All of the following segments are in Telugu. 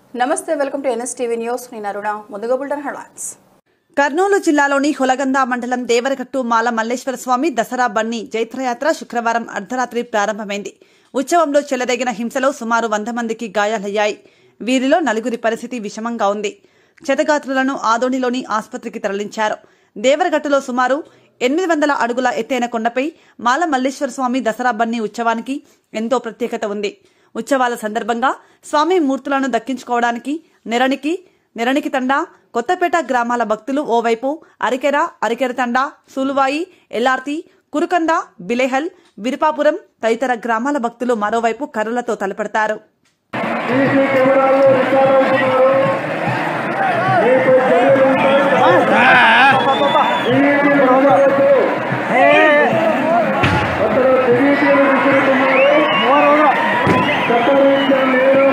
నమస్తే వెల్కమ్ టు ఎన్ఎస్ టీవీ న్యూస్ నేను అరుణ ముందుగా బుల్టన్ హెడ్లైన్స్ కర్నూలు జిల్లాలోని హొలగంద మండలం దేవరగట్టు మాల మల్లేశ్వర స్వామి దసరా బన్ని జైత్రయాత్ర శుక్రవారం అర్ధరాత్రి ప్రారంభమైంది ఉత్సవంలో చెలరేగిన హింసలో సుమారు వంద మందికి గాయాలయ్యాయి వీరిలో నలుగురి పరిస్థితి విషమంగా ఉంది క్షతగాత్రులను ఆదోనిలోని ఆసుపత్రికి తరలించారు దేవరగట్టులో సుమారు ఎనిమిది వందల అడుగుల ఎత్తైన కొండపై మాల మల్లేశ్వర స్వామి దసరా బన్ని ఉత్సవానికి ఎంతో ప్రత్యేకత ఉంది ఉత్సవాల సందర్భంగా స్వామి మూర్తులను దక్కించుకోవడానికి నెరణికి నెరణికి తండా కొత్తపేట గ్రామాల భక్తులు ఓవైపు అరికెర అరికెర తండా సూలువాయి ఎల్లార్తి కురుకంద బిలేహల్ విరుపాపురం తదితర గ్రామాల భక్తులు మరోవైపు కర్రలతో తలపడతారు సీసీ కెమెరాలు రికార్డ్ అవుతున్నారు మీకు చర్యలు టీవీలు రావద్దు అతను టీవీలు విసురుతున్నారు చట్టరీత్యా నేరం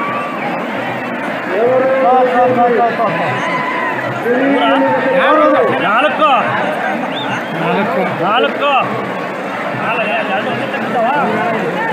ఎవరు నాలుగు నాలుగు నాలుగు